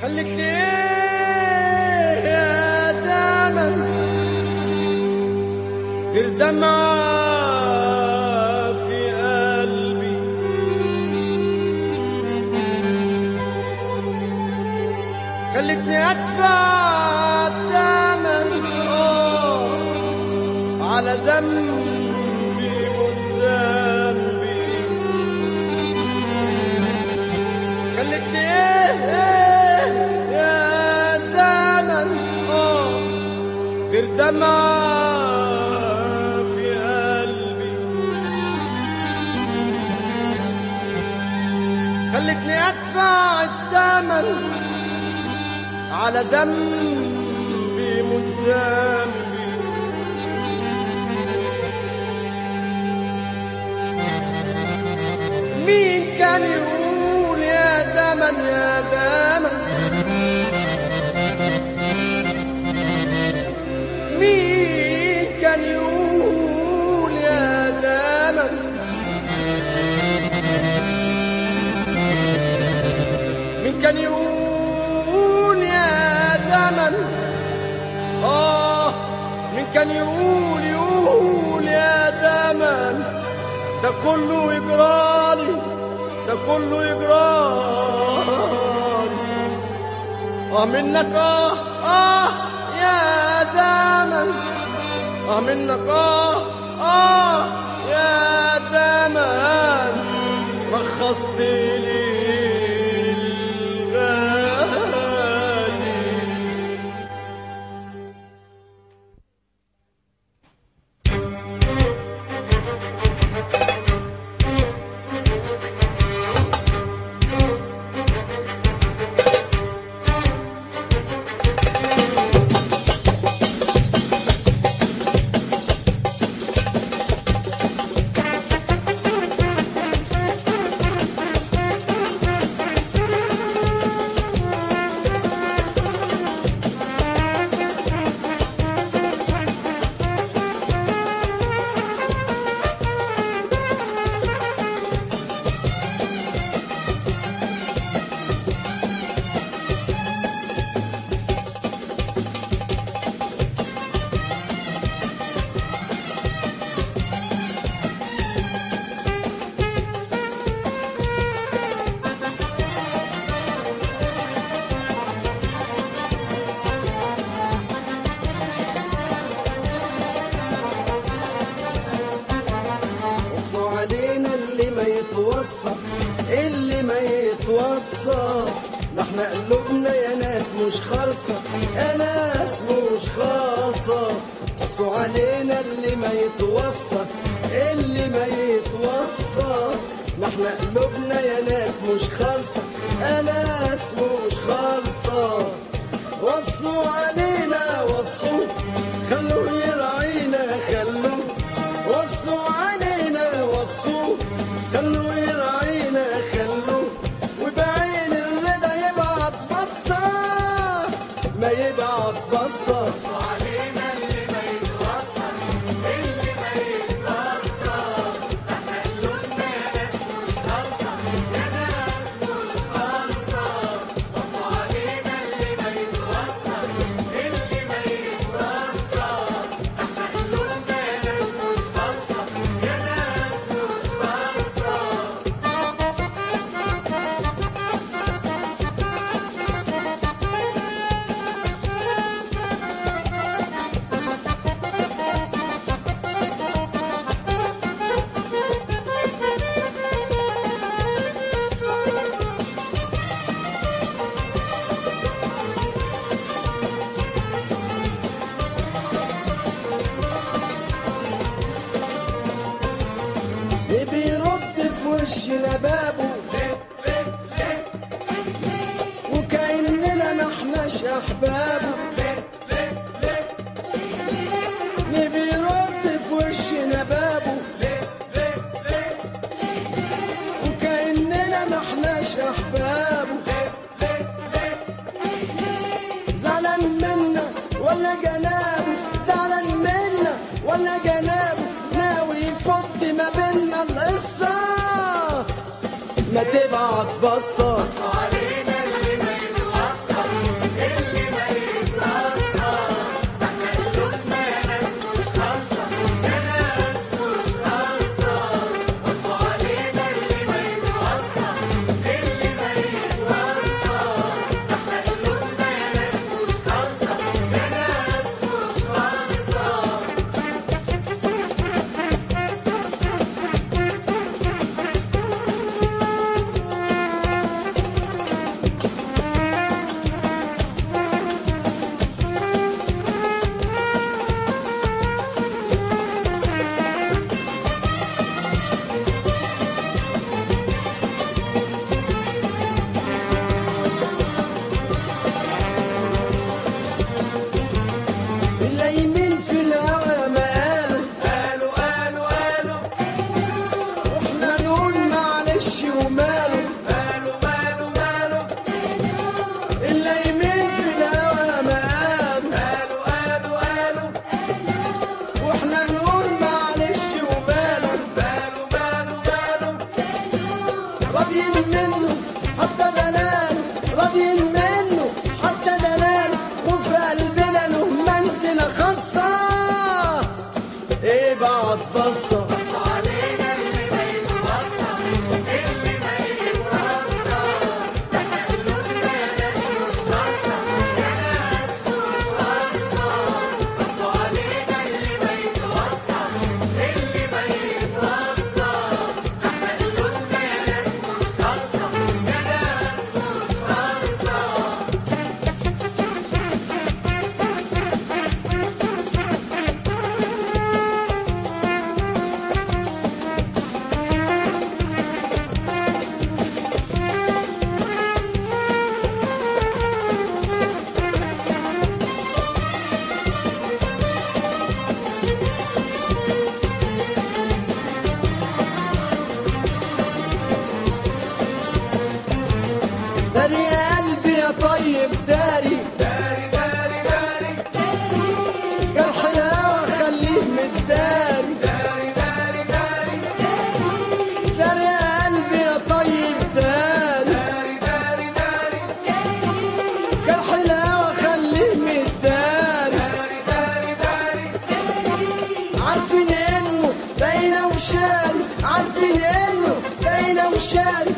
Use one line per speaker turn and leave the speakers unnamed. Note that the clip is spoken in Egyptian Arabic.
خليك ليه يا زمن غير دمعة في قلبي خلتني ادفع الثمن آه على ذنبي وذنبي خلتني ايه ايه يا زمن اه غير دمعة في قلبي خلتني ادفع الثمن على ذنبي مش ذنبي مين كان يقول يا زمن يا زمن مين كان يقول يا زمن مين كان يقول يا زمن آه مين كان يقول يقول يا زمن ده كله يجرالي ده كله يجرالي اه منك اه اه يا زمن اه منك اه اه يا زمن رخصت لي الغالي
وصوا علينا اللي ما يتوصى اللي ما يتوصى ده احنا قلوبنا يا ناس مش خالصة يا ناس مش خالصة وصوا علينا اللي ما يتوصى اللي ما يتوصى ده احنا قلوبنا يا ناس مش خالصة يا ناس مش خالصة وصوا علينا وصوا خلوه يراعينا خلوه وصوا علينا وصوا خلوا يراعينا خلوا وبعين الرضا يبعت بصة ما يبعت بصة بيرد في وشنا بابه وكأننا ما احناش احبابه ليه بيرد في وشنا بابه وكأننا ما احناش احبابه زعلان منا ولا جنابه زعلان منا ولا جنابه ناوي يفض ما بينا القصة ما تبعت بصة راضيين منه حتى دلال راضيين منه حتى دلال وفي قلبنا له منزلة خاصة ايه بعد بصة داري يا قلبي يا طيب داري
داري داري داري
جرح الهوى خليه متداري
داري داري داري
داري يا قلبي يا طيب داري
داري داري داري
جرح الهوى خليه متداري
داري داري داري
عارفين انه باينه وشاري عارفين انه باينه وشاري